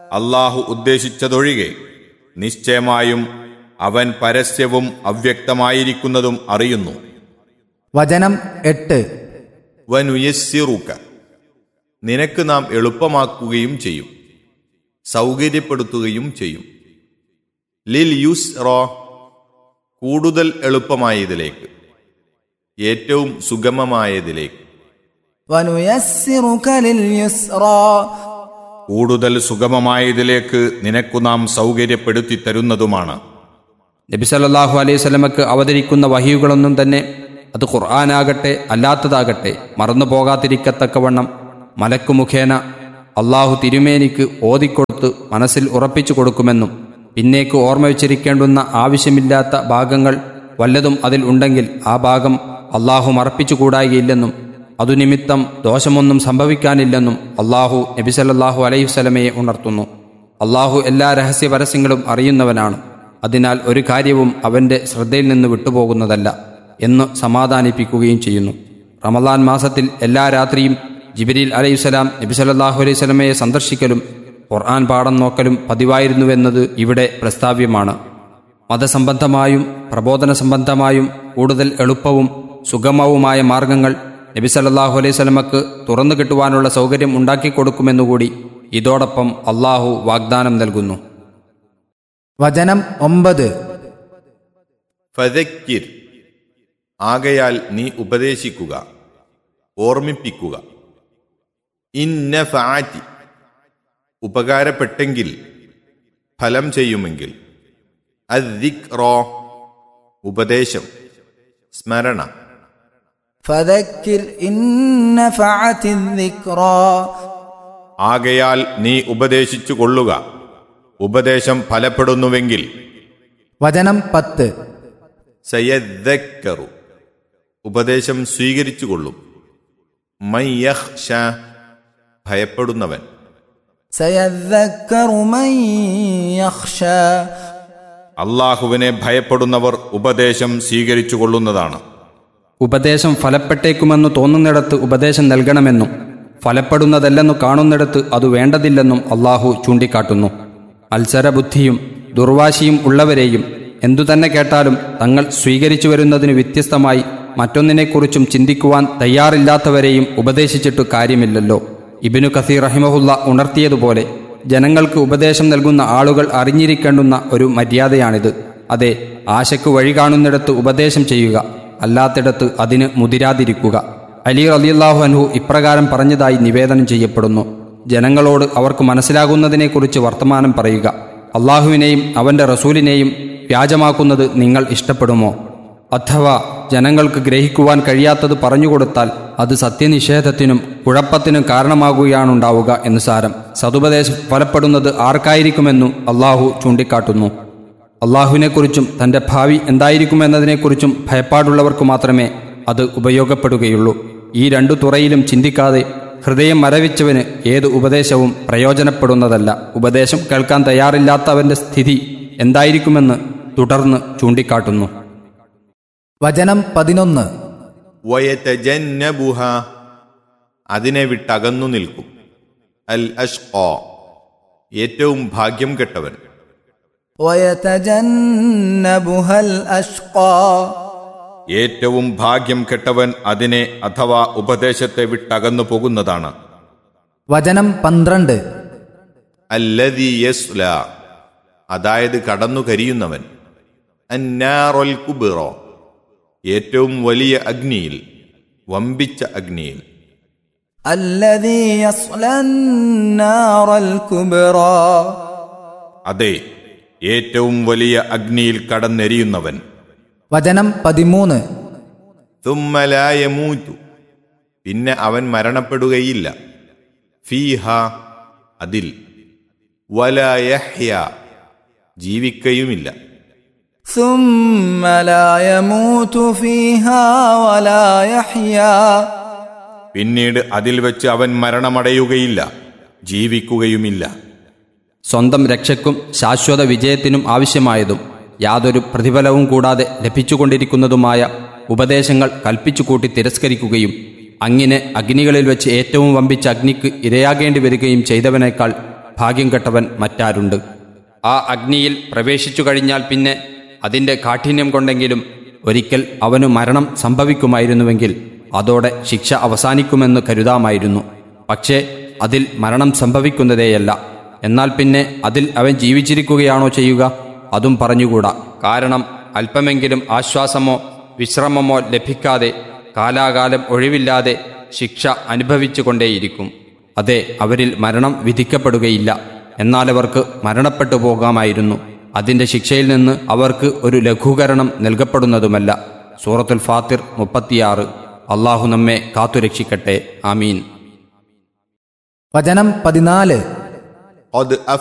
അള്ളാഹു ഉദ്ദേശിച്ചതൊഴികെ നിശ്ചയമായും അവൻ പരസ്യവും അവ്യക്തമായിരിക്കുന്നതും അറിയുന്നു വചനം എട്ട് വനുയസ്സിറുക്ക നിനക്ക് നാം എളുപ്പമാക്കുകയും ചെയ്യും സൗകര്യപ്പെടുത്തുകയും ചെയ്യും ലിൽ യുസ് റോ കൂടുതൽ എളുപ്പമായതിലേക്ക് ഏറ്റവും സുഗമമായതിലേക്ക് ونيسرك لليسرى കൂടുതൽ സുഗമമായതിലേക്ക് നിനക്കു നാം സൗകര്യപ്പെടുത്തി തരുന്നതുമാണ് നബി സല്ലല്ലാഹു അലൈഹി സ്വലമക്ക് അവതരിക്കുന്ന വഹിയുകളൊന്നും തന്നെ അത് ഖുർആനാകട്ടെ അല്ലാത്തതാകട്ടെ മറന്നു പോകാതിരിക്കത്തക്കവണ്ണം മലക്കു മുഖേന അള്ളാഹു തിരുമേനിക്ക് ഓതിക്കൊടുത്ത് മനസ്സിൽ ഉറപ്പിച്ചു കൊടുക്കുമെന്നും പിന്നേക്ക് ഓർമ്മ വെച്ചിരിക്കേണ്ടുന്ന ആവശ്യമില്ലാത്ത ഭാഗങ്ങൾ വല്ലതും അതിൽ ഉണ്ടെങ്കിൽ ആ ഭാഗം അള്ളാഹു മറപ്പിച്ചുകൂടായില്ലെന്നും അതു നിമിത്തം ദോഷമൊന്നും സംഭവിക്കാനില്ലെന്നും അള്ളാഹു നബി സല്ലല്ലാഹു അലൈഹി വസല്ലമയെ ഉണർത്തുന്നു അള്ളാഹു എല്ലാ രഹസ്യ പരസ്യങ്ങളും അറിയുന്നവനാണ് അതിനാൽ ഒരു കാര്യവും അവന്റെ ശ്രദ്ധയിൽ നിന്ന് വിട്ടുപോകുന്നതല്ല എന്ന് സമാധാനിപ്പിക്കുകയും ചെയ്യുന്നു റമദാൻ മാസത്തിൽ എല്ലാ രാത്രിയും ജിബിരിൽ അലൈഹിസ്സലാം നബി സല്ലല്ലാഹു അലൈഹി സ്വലമയെ സന്ദർശിക്കലും ഖുർആൻ പാഠം നോക്കലും പതിവായിരുന്നുവെന്നത് ഇവിടെ പ്രസ്താവ്യമാണ് മതസംബന്ധമായും പ്രബോധന സംബന്ധമായും കൂടുതൽ എളുപ്പവും സുഗമവുമായ മാർഗങ്ങൾ നബി സല്ലല്ലാഹു അലൈഹി സ്വലമക്ക് തുറന്നു കിട്ടുവാനുള്ള സൗകര്യം ഉണ്ടാക്കിക്കൊടുക്കുമെന്നുകൂടി ഇതോടൊപ്പം അള്ളാഹു വാഗ്ദാനം നൽകുന്നു വചനം ഒമ്പത് ഫതക്കിർ ആകയാൽ നീ ഉപദേശിക്കുക ഓർമ്മിപ്പിക്കുക ഇന്ന ഫാറ്റി ഉപകാരപ്പെട്ടെങ്കിൽ ഫലം ചെയ്യുമെങ്കിൽ അദിക് റോ ഉപദേശം സ്മരണ فذكر إن نفعت الذكرى ആകയാൽ നീ ഉപദേശിച്ചു കൊള്ളുക ഉപദേശം ഫലപ്പെടുന്നുവെങ്കിൽ വചനം പത്ത് സയദ്ദക്കറു ഉപദേശം സ്വീകരിച്ചു കൊള്ളും മയ്യഹ്ഷ ഭയപ്പെടുന്നവൻ سيذكر من يخشى അള്ളാഹുവിനെ ഭയപ്പെടുന്നവർ ഉപദേശം സ്വീകരിച്ചു കൊള്ളുന്നതാണ് ഉപദേശം ഫലപ്പെട്ടേക്കുമെന്ന് തോന്നുന്നിടത്ത് ഉപദേശം നൽകണമെന്നും ഫലപ്പെടുന്നതല്ലെന്നു കാണുന്നിടത്ത് അത് വേണ്ടതില്ലെന്നും അള്ളാഹു ചൂണ്ടിക്കാട്ടുന്നു മത്സരബുദ്ധിയും ദുർവാശിയും ഉള്ളവരെയും എന്തുതന്നെ കേട്ടാലും തങ്ങൾ സ്വീകരിച്ചു വരുന്നതിന് വ്യത്യസ്തമായി മറ്റൊന്നിനെക്കുറിച്ചും ചിന്തിക്കുവാൻ തയ്യാറില്ലാത്തവരെയും ഉപദേശിച്ചിട്ട് കാര്യമില്ലല്ലോ ഇബിനു കസീർ റഹിമഹുല്ല ഉണർത്തിയതുപോലെ ജനങ്ങൾക്ക് ഉപദേശം നൽകുന്ന ആളുകൾ അറിഞ്ഞിരിക്കേണ്ടുന്ന ഒരു മര്യാദയാണിത് അതെ ആശയ്ക്ക് വഴി കാണുന്നിടത്ത് ഉപദേശം ചെയ്യുക അല്ലാത്തിടത്ത് അതിന് മുതിരാതിരിക്കുക അലി റലിയല്ലാഹു അൻഹു ഇപ്രകാരം പറഞ്ഞതായി നിവേദനം ചെയ്യപ്പെടുന്നു ജനങ്ങളോട് അവർക്ക് മനസ്സിലാകുന്നതിനെക്കുറിച്ച് വർത്തമാനം പറയുക അള്ളാഹുവിനെയും അവന്റെ റസൂലിനെയും വ്യാജമാക്കുന്നത് നിങ്ങൾ ഇഷ്ടപ്പെടുമോ അഥവാ ജനങ്ങൾക്ക് ഗ്രഹിക്കുവാൻ കഴിയാത്തത് പറഞ്ഞുകൊടുത്താൽ അത് സത്യനിഷേധത്തിനും കുഴപ്പത്തിനും കാരണമാകുകയാണുണ്ടാവുക എന്ന് സാരം സതുപദേശം ഫലപ്പെടുന്നത് ആർക്കായിരിക്കുമെന്നും അള്ളാഹു ചൂണ്ടിക്കാട്ടുന്നു അള്ളാഹുവിനെക്കുറിച്ചും തന്റെ ഭാവി എന്തായിരിക്കുമെന്നതിനെക്കുറിച്ചും ഭയപ്പാടുള്ളവർക്ക് മാത്രമേ അത് ഉപയോഗപ്പെടുകയുള്ളൂ ഈ രണ്ടു തുറയിലും ചിന്തിക്കാതെ ഹൃദയം മരവിച്ചവന് ഏത് ഉപദേശവും പ്രയോജനപ്പെടുന്നതല്ല ഉപദേശം കേൾക്കാൻ തയ്യാറില്ലാത്തവന്റെ സ്ഥിതി എന്തായിരിക്കുമെന്ന് തുടർന്ന് ചൂണ്ടിക്കാട്ടുന്നു വചനം പതിനൊന്ന് വയതജന്നബുഹ അതിനെ വിട്ടകന്നു നിൽക്കും അൽ അഷ്ഖാ ഏറ്റവും ഭാഗ്യം കെട്ടവൻ ويتجنبها الأشقى ഏറ്റവും ഭാഗ്യം കെട്ടവൻ അതിനെ അഥവാ ഉപദേശത്തെ വിട്ടകന്നു പോകുന്നതാണ് വചനം പന്ത്രണ്ട് അല്ലദി യസ്ല അതായത് കടന്നു കരിയുന്നവൻ അന്നാറൊൽ കുബിറോ ഏറ്റവും വലിയ അഗ്നിയിൽ വമ്പിച്ച അഗ്നിയിൽ الذي يصلى النار الكبرى അതെ ഏറ്റവും വലിയ അഗ്നിയിൽ കടന്നെരിയുന്നവൻ വചനം പതിമൂന്ന് തുമ്മലായമൂറ്റു പിന്നെ അവൻ മരണപ്പെടുകയില്ല ഫീഹ അതിൽ വലയഹ്യ ജീവിക്കയുമില്ല ثم لا يموت فيها ولا يحيا പിന്നീട് അതിൽ വെച്ച് അവൻ മരണമടയുകയില്ല ജീവിക്കുകയുമില്ല സ്വന്തം രക്ഷയ്ക്കും ശാശ്വത വിജയത്തിനും ആവശ്യമായതും യാതൊരു പ്രതിഫലവും കൂടാതെ ലഭിച്ചുകൊണ്ടിരിക്കുന്നതുമായ ഉപദേശങ്ങൾ കൽപ്പിച്ചു കൂട്ടി തിരസ്കരിക്കുകയും അങ്ങനെ അഗ്നികളിൽ വെച്ച് ഏറ്റവും വമ്പിച്ച അഗ്നിക്ക് ഇരയാകേണ്ടി വരികയും ചെയ്തവനേക്കാൾ ഭാഗ്യം കെട്ടവൻ മറ്റാരുണ്ട് ആ അഗ്നിയിൽ പ്രവേശിച്ചു കഴിഞ്ഞാൽ പിന്നെ അതിൻ്റെ കാഠിന്യം കൊണ്ടെങ്കിലും ഒരിക്കൽ അവനു മരണം സംഭവിക്കുമായിരുന്നുവെങ്കിൽ അതോടെ ശിക്ഷ അവസാനിക്കുമെന്ന് കരുതാമായിരുന്നു പക്ഷേ അതിൽ മരണം സംഭവിക്കുന്നതേയല്ല എന്നാൽ പിന്നെ അതിൽ അവൻ ജീവിച്ചിരിക്കുകയാണോ ചെയ്യുക അതും പറഞ്ഞുകൂടാ കാരണം അല്പമെങ്കിലും ആശ്വാസമോ വിശ്രമമോ ലഭിക്കാതെ കാലാകാലം ഒഴിവില്ലാതെ ശിക്ഷ അനുഭവിച്ചു കൊണ്ടേയിരിക്കും അതെ അവരിൽ മരണം വിധിക്കപ്പെടുകയില്ല എന്നാൽ അവർക്ക് മരണപ്പെട്ടു പോകാമായിരുന്നു അതിന്റെ ശിക്ഷയിൽ നിന്ന് അവർക്ക് ഒരു ലഘൂകരണം നൽകപ്പെടുന്നതുമല്ല സൂറത്തുൽ ഫാത്തിർ മുപ്പത്തിയാറ് അള്ളാഹു നമ്മെ കാത്തുരക്ഷിക്കട്ടെ ആമീൻ വചനം പതിനാല് قد